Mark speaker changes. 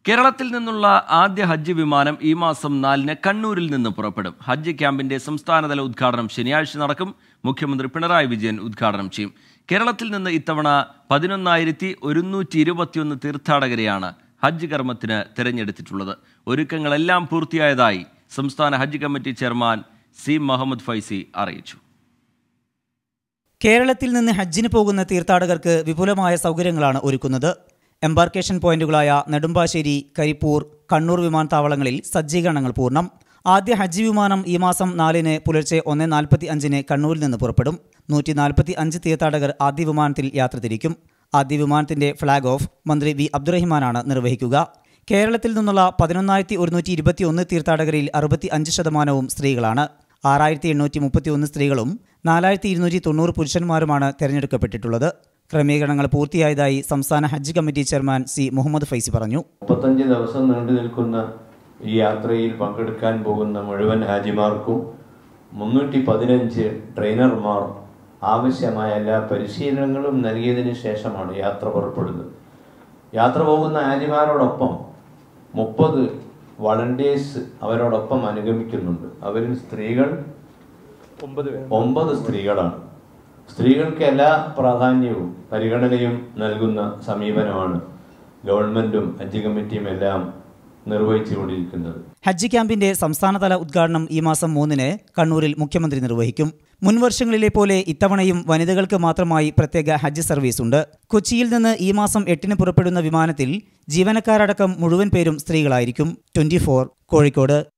Speaker 1: കേരളത്തിൽ നിന്നുള്ള ആദ്യ ഹജ്ജ് വിമാനം ഈ മാസം നാലിന് കണ്ണൂരിൽ നിന്ന് പുറപ്പെടും ഹജ്ജ് ക്യാമ്പിന്റെ സംസ്ഥാനതല ഉദ്ഘാടനം ശനിയാഴ്ച നടക്കും മുഖ്യമന്ത്രി പിണറായി വിജയൻ ഉദ്ഘാടനം ചെയ്യും കേരളത്തിൽ നിന്ന് ഇത്തവണ പതിനൊന്നായിരത്തി ഒരുന്നൂറ്റി ഇരുപത്തിയൊന്ന് തീർത്ഥാടകരെയാണ് ഹജ്ജ് കർമ്മത്തിന് തിരഞ്ഞെടുത്തിട്ടുള്ളത് ഒരുക്കങ്ങളെല്ലാം പൂർത്തിയായതായി സംസ്ഥാന ഹജ്ജ് committee chairman C Muhammad Faizi അറിയിച്ചു
Speaker 2: കേരളത്തിൽ നിന്ന് ഹജ്ജിന് പോകുന്ന തീർത്ഥാടകർക്ക് വിപുലമായ സൗകര്യങ്ങളാണ് ഒരുക്കുന്നത് എംബാർക്കേഷൻ പോയിന്റുകളായ നെടുമ്പാശ്ശേരി കരിപ്പൂർ കണ്ണൂർ വിമാനത്താവളങ്ങളിൽ സജ്ജീകരണങ്ങൾ പൂർണ്ണം ആദ്യ ഹജ്ജ് വിമാനം ഈ മാസം നാലിന് പുലർച്ചെ ഒന്ന് നാൽപ്പത്തി അഞ്ചിന് കണ്ണൂരിൽ നിന്ന് പുറപ്പെടും നൂറ്റി നാൽപ്പത്തി അഞ്ച് തീർത്ഥാടകർ ആദ്യ വിമാനത്തിൽ യാത്ര തിരിക്കും ആദ്യ വിമാനത്തിന്റെ ഫ്ളാഗ് ഓഫ് മന്ത്രി വി അബ്ദുറഹിമാനാണ് നിർവഹിക്കുക കേരളത്തിൽ നിന്നുള്ള പതിനൊന്നായിരത്തി ഒരുന്നൂറ്റി ഇരുപത്തിയൊന്ന് തീർത്ഥാടകരിൽ അറുപത്തി അഞ്ച് ശതമാനവും സ്ത്രീകളാണ് ആറായിരത്തി എണ്ണൂറ്റി മുപ്പത്തി ഒന്ന് സ്ത്രീകളും നാലായിരത്തി ഇരുന്നൂറ്റി തൊണ്ണൂറ് പുരുഷന്മാരുമാണ് തെരഞ്ഞെടുക്കപ്പെട്ടിട്ടുള്ളത് ക്രമീകരണങ്ങൾ പൂർത്തിയായതായി സംസ്ഥാന ഹജ്ജ് committee chairman C Muhammad Faizi പറഞ്ഞു
Speaker 3: മുപ്പത്തഞ്ച് ദിവസം നീണ്ടു നിൽക്കുന്ന ഈ യാത്രയിൽ പങ്കെടുക്കാൻ പോകുന്ന മുഴുവൻ ഹാജിമാർക്കും മുന്നൂറ്റി പതിനഞ്ച് ട്രെയിനർമാർ ആവശ്യമായ എല്ലാ പരിശീലനങ്ങളും നൽകിയതിന് ശേഷമാണ് യാത്ര പുറപ്പെടുന്നത് യാത്ര പോകുന്ന ഹാജിമാരോടൊപ്പം മുപ്പത് വളണ്ടിയേഴ്സ് അവരോടൊപ്പം അനുഗമിക്കുന്നുണ്ട് അവരിൽ സ്ത്രീകൾ ഒമ്പത് സ്ത്രീകളാണ് സ്ത്രീകൾക്ക് എല്ലാ പ്രാധാന്യവും പരിഗണനയും നൽകുന്ന സമീപനമാണ് ഗവൺമെന്റും ഹജ്ജ് കമ്മിറ്റിയും എല്ലാം നിർവഹിച്ചുകൊണ്ടിരിക്കുന്നത്
Speaker 2: ഹജ്ജ് ക്യാമ്പിന്റെ സംസ്ഥാനതല ഉദ്ഘാടനം ഈ മാസം മൂന്നിന് കണ്ണൂരിൽ മുഖ്യമന്ത്രി നിർവഹിക്കും മുൻവർഷങ്ങളിലെ പോലെ ഇത്തവണയും വനിതകൾക്ക് മാത്രമായി പ്രത്യേക ഹജ്ജ് സർവീസ് ഉണ്ട് കൊച്ചിയിൽ നിന്ന് ഈ മാസം എട്ടിന് പുറപ്പെടുന്ന വിമാനത്തിൽ ജീവനക്കാരടക്കം മുഴുവൻ പേരും സ്ത്രീകളായിരിക്കും ട്വന്റി കോഴിക്കോട്